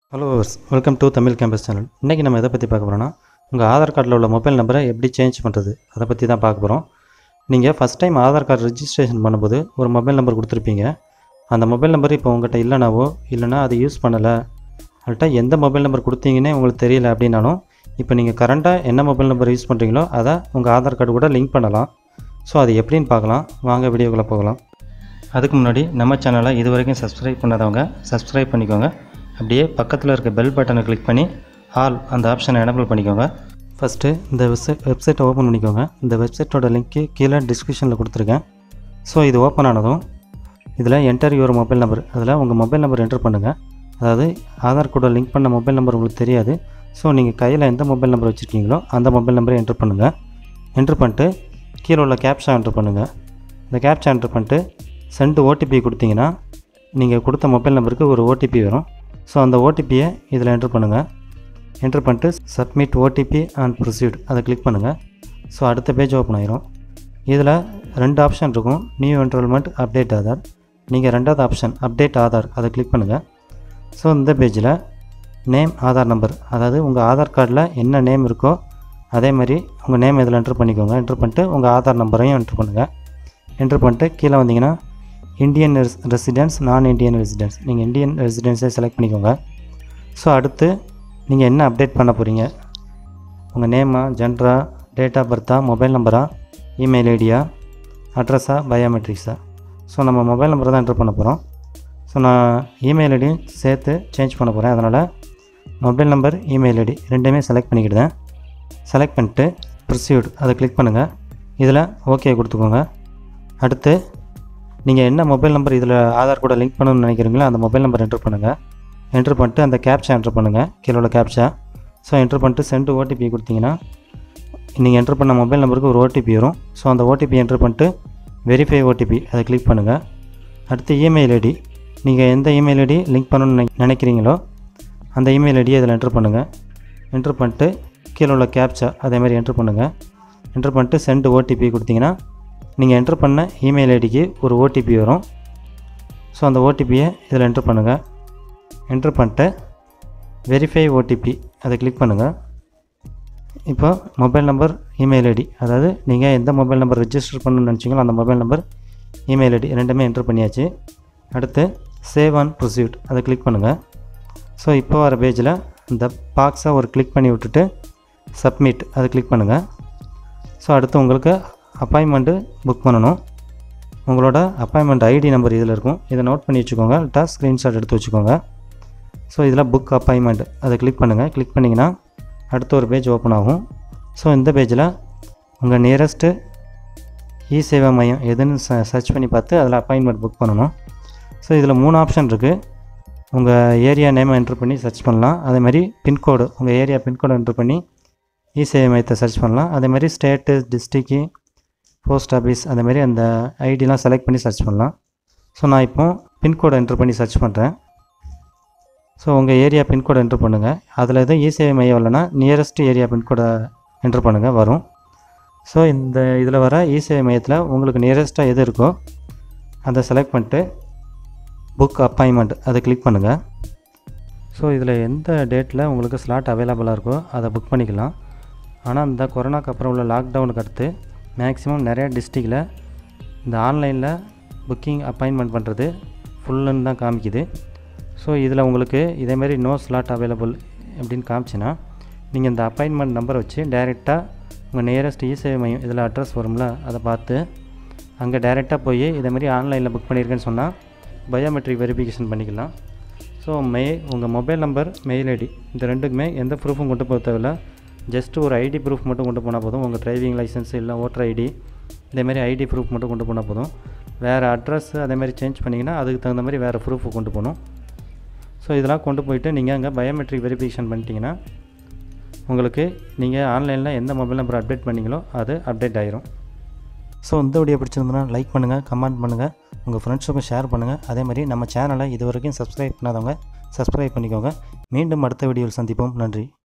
hello welcome to Tamil campus channel இன்றைக்கி நம்ம எதை பற்றி பார்க்க போகிறோன்னா உங்கள் ஆதார் கார்டில் உள்ள மொபைல் நம்பரை எப்படி சேஞ்ச் பண்ணுறது அதை பற்றி தான் பார்க்க போகிறோம் நீங்கள் first time Aadhaar card registration பண்ணும்போது ஒரு மொபைல் நம்பர் கொடுத்துருப்பீங்க அந்த மொபைல் நம்பர் இப்போ உங்கள்கிட்ட இல்லைனாவோ இல்லைனா அது யூஸ் பண்ணலை அதுகிட்ட எந்த மொபைல் நம்பர் கொடுத்தீங்கன்னே உங்களுக்கு தெரியல அப்படின்னாலும் இப்போ நீங்கள் கரண்ட்டாக என்ன மொபைல் நம்பர் யூஸ் பண்ணுறீங்களோ அதை உங்கள் ஆதார் கார்டு கூட லிங்க் பண்ணலாம் ஸோ அது எப்படின்னு பார்க்கலாம் வாங்க வீடியோக்குள்ளே போகலாம் அதுக்கு முன்னாடி நம்ம சேனலை இது வரைக்கும் சப்ஸ்கிரைப் பண்ணாதவங்க சப்ஸ்கிரைப் பண்ணிக்கோங்க அப்படியே பக்கத்தில் இருக்க பெல் பட்டனை கிளிக் பண்ணி ஆல் அந்த ஆப்ஷனை எனபிள் பண்ணிக்கோங்க ஃபஸ்ட்டு இந்த வெப்சைட் வெப்சைட்டை ஓப்பன் பண்ணிக்கோங்க இந்த வெப்சைட்டோட லிங்க்கு கீழே டிஸ்கிரிப்ஷனில் கொடுத்துருக்கேன் ஸோ இது ஓப்பன் ஆனதும் இதில் என்டர் யுவர் மொபைல் நம்பர் அதில் உங்கள் மொபைல் நம்பர் என்டர் பண்ணுங்கள் அதாவது ஆதார் கூட லிங்க் பண்ண மொபைல் நம்பர் உங்களுக்கு தெரியாது ஸோ நீங்கள் கையில் எந்த மொபைல் நம்பர் வச்சுருக்கீங்களோ அந்த மொபைல் நம்பரை என்டர் பண்ணுங்கள் என்டர் பண்ணிட்டு கீழே உள்ள கேப்ஷா என்டர் பண்ணுங்கள் இந்த கேப்ஷா என்டர் பண்ணிட்டு சென்ட் ஓடிபி கொடுத்தீங்கன்னா நீங்கள் கொடுத்த மொபைல் நம்பருக்கு ஒரு ஓடிபி வரும் ஸோ அந்த ஓடிபியை இதில் என்டர் பண்ணுங்கள் என்டர் பண்ணிட்டு சப்மிட் ஓடிபி அண்ட் ப்ரொசீட் அதை கிளிக் பண்ணுங்கள் ஸோ அடுத்த பேஜ் ஓப்பன் ஆயிரும் இதில் ரெண்டு ஆப்ஷன் இருக்கும் நியூ என்ரோல்மெண்ட் அப்டேட் ஆதார் நீங்கள் ரெண்டாவது ஆப்ஷன் அப்டேட் ஆதார் அதை கிளிக் பண்ணுங்கள் ஸோ இந்த பேஜில் நேம் ஆதார் நம்பர் அதாவது உங்கள் ஆதார் கார்டில் என்ன நேம் இருக்கோ அதே மாதிரி உங்கள் நேம் இதில் என்ட்ரு பண்ணிக்கோங்க என்ட்ரு பண்ணிட்டு உங்கள் ஆதார் நம்பரையும் என்ட்ரு பண்ணுங்கள் என்ட்ரு பண்ணிட்டு கீழே வந்தீங்கன்னா இந்தியன் ரெசிடென்ஸ் நான் இந்தியன் ரெசிடென்ஸ் நீங்கள் இந்தியன் ரெசிடென்ஸை செலக்ட் பண்ணிக்கோங்க ஸோ அடுத்து நீங்கள் என்ன அப்டேட் பண்ண போகிறீங்க உங்கள் நேமா ஜென்டரா டேட் ஆஃப் பர்த்தா மொபைல் நம்பரா இமெயில் ஐடியா அட்ரஸா பயோமெட்ரிக்ஸா ஸோ நம்ம மொபைல் நம்பரை தான் என்ட்ரு பண்ண போகிறோம் ஸோ நான் இமெயில் ஐடியும் சேர்த்து சேஞ்ச் பண்ண போகிறேன் அதனால் மொபைல் நம்பர் இமெயில் ஐடி ரெண்டுமே செலக்ட் பண்ணிக்கிட்டேன் செலக்ட் பண்ணிட்டு ப்ரொசீட் அதை கிளிக் பண்ணுங்கள் இதில் ஓகே கொடுத்துக்கோங்க அடுத்து நீங்கள் என்ன மொபைல் நம்பர் இதில் ஆதார் கூட லிங்க் பண்ணணும்னு நினைக்கிறீங்களோ அந்த மொபைல் நம்பர் என்ட்ரு பண்ணுங்கள் என்ட்ரு பண்ணிட்டு அந்த கேப்ஷா என்ட்ரு பண்ணுங்கள் கீழே உள்ள கேப்ஷா ஸோ என்ட்ரு பண்ணிட்டு சென்ட் ஓடிபி கொடுத்தீங்கன்னா நீங்கள் என்ட்ரு பண்ண மொபைல் நம்பருக்கு ஒரு ஓடிபி வரும் ஸோ அந்த ஓடிபி என்ட்ரு பண்ணிட்டு வெரிஃபை ஓடிபி அதை கிளிக் பண்ணுங்கள் அடுத்து இமெயில் ஐடி நீங்கள் எந்த இமெயில் ஐடி லிங்க் பண்ணணும்னு நினை- நினைக்கிறீங்களோ அந்த இமெயில் ஐடியை இதில் என்ட்ரு பண்ணுங்கள் என்ட்ரு பண்ணிட்டு கீழே உள்ள கேப்ச்சா அதே மாதிரி என்ட்ரு பண்ணுங்கள் என்ட்ரு பண்ணிட்டு சென்ட் ஓடிபி கொடுத்தீங்கன்னா நீங்கள் என்ட்ரு பண்ண இமெயில் ஐடிக்கு ஒரு ஓடிபி வரும் ஸோ அந்த ஓடிபியை இதில் என்ட்ரு பண்ணுங்கள் என்ட்ரு பண்ணிட்டு வெரிஃபை ஓடிபி அதை கிளிக் பண்ணுங்கள் இப்போ மொபைல் நம்பர் இமெயில் ஐடி அதாவது நீங்கள் எந்த மொபைல் நம்பர் ரெஜிஸ்டர் பண்ணணும்னு நினச்சிங்களோ அந்த மொபைல் நம்பர் இமெயில் ஐடி ரெண்டுமே என்ட்ரு பண்ணியாச்சு அடுத்து சேவ் ஆன் ப்ரொசீட் அதை கிளிக் பண்ணுங்கள் ஸோ இப்போ வர பேஜில் இந்த பாக்ஸை ஒரு கிளிக் பண்ணி விட்டுட்டு சப்மிட் அதை கிளிக் பண்ணுங்கள் ஸோ அடுத்து உங்களுக்கு அப்பாயின்மெண்ட்டு புக் பண்ணணும் உங்களோட அப்பாயின்மெண்ட் ஐடி நம்பர் இதில் இருக்கும் இதை நோட் பண்ணி வச்சுக்கோங்க இல்லட்டா ஸ்க்ரீன்ஷாட் எடுத்து வச்சுக்கோங்க ஸோ இதில் புக் அப்பாயின்மெண்ட் அதை கிளிக் பண்ணுங்கள் கிளிக் பண்ணிங்கன்னா அடுத்த ஒரு பேஜ் ஓப்பன் ஆகும் ஸோ இந்த பேஜில் உங்கள் நியரஸ்ட்டு இ சேவை மையம் எதுன்னு சர்ச் பண்ணி பார்த்து அதில் அப்பாயின்மெண்ட் புக் பண்ணணும் ஸோ இதில் மூணு ஆப்ஷன் இருக்குது உங்கள் ஏரியா நேமை என்ட்ரு பண்ணி சர்ச் பண்ணலாம் அதே மாதிரி பின்கோடு உங்கள் ஏரியா பின்கோடு என்ட்ரு பண்ணி இ சேவை மையத்தை சர்ச் பண்ணலாம் அதே மாதிரி ஸ்டேட்டு டிஸ்ட்ரிக்கு போஸ்ட் ஆஃபீஸ் அதே மாதிரி அந்த ஐடிலாம் செலக்ட் பண்ணி சர்ச் பண்ணலாம் ஸோ நான் இப்போ பின்கோடு என்ட்ரு பண்ணி சர்ச் பண்ணுறேன் ஸோ உங்கள் ஏரியா பின்கோடு என்ட்ரு பண்ணுங்கள் அதில் எதுவும் இ சேவை மையம் இல்லைன்னா நியரஸ்ட் ஏரியா பின்கோடை என்ட்ரு பண்ணுங்கள் வரும் ஸோ இந்த இதில் வர இ சேவை மையத்தில் உங்களுக்கு நியரஸ்ட்டாக எது இருக்கோ அதை செலக்ட் பண்ணிட்டு புக் அப்பாயின்மெண்ட் அதை கிளிக் பண்ணுங்கள் ஸோ இதில் எந்த டேட்டில் உங்களுக்கு ஸ்லாட் அவைலபிளாக இருக்கோ அதை புக் பண்ணிக்கலாம் ஆனால் இந்த கொரோனாக்கு அப்புறம் உள்ள லாக்டவுனுக்கு அடுத்து மேக்ஸிமம் நிறைய டிஸ்ட்ரிக்டில் இந்த ஆன்லைனில் புக்கிங் அப்பாயின்மெண்ட் பண்ணுறது ஃபுல்லுன்னு தான் காமிக்குது ஸோ இதில் உங்களுக்கு இதேமாரி நோ ஸ்லாட் அவைலபிள் அப்படின்னு காமிச்சுன்னா நீங்கள் இந்த அப்பாயின்மெண்ட் நம்பரை வச்சு டைரெக்டாக உங்கள் நியரஸ்ட் இசேவை மையம் இதில் அட்ரஸ் வரும்ல அதை பார்த்து அங்கே டைரெக்டாக போய் இதேமாரி ஆன்லைனில் புக் பண்ணியிருக்கேன்னு சொன்னால் பயோமெட்ரிக் வெரிஃபிகேஷன் பண்ணிக்கலாம் ஸோ மெ உங்கள் மொபைல் நம்பர் மெயில் ஐடி இந்த ரெண்டுக்குமே எந்த ப்ரூஃபும் கொண்டு போக தேவையில்ல ஜஸ்ட் ஒரு ஐடி ப்ரூஃப் மட்டும் கொண்டு போனால் போதும் உங்கள் டிரைவிங் லைசன்ஸ் இல்லை ஓட்டர் ஐடி இதேமாரி ஐடி ப்ரூஃப் மட்டும் கொண்டு போனால் போதும் வேறு அட்ரஸ் அதேமாதிரி சேஞ்ச் பண்ணிங்கன்னா அதுக்கு தகுந்த மாதிரி வேறு ப்ரூஃப் கொண்டு போகணும் ஸோ இதெல்லாம் கொண்டு போயிட்டு நீங்கள் அங்கே பயோமெட்ரிக் வெரிஃபிகேஷன் பண்ணிட்டீங்கன்னா உங்களுக்கு நீங்கள் ஆன்லைனில் எந்த மொபைல் நம்பர் அப்டேட் பண்ணீங்களோ அது அப்டேட் ஆயிரும் ஸோ இந்த வீடியோ பிடிச்சிருந்தனா லைக் பண்ணுங்கள் கமெண்ட் பண்ணுங்கள் உங்கள் ஃப்ரெண்ட்ஸுக்கும் ஷேர் பண்ணுங்கள் அதே மாதிரி நம்ம சேனலை இது வரைக்கும் சப்ஸ்கிரைப் பண்ணாதவங்க சப்ஸ்கிரைப் பண்ணிக்கோங்க மீண்டும் அடுத்த வீடியோவில் சந்திப்போம் நன்றி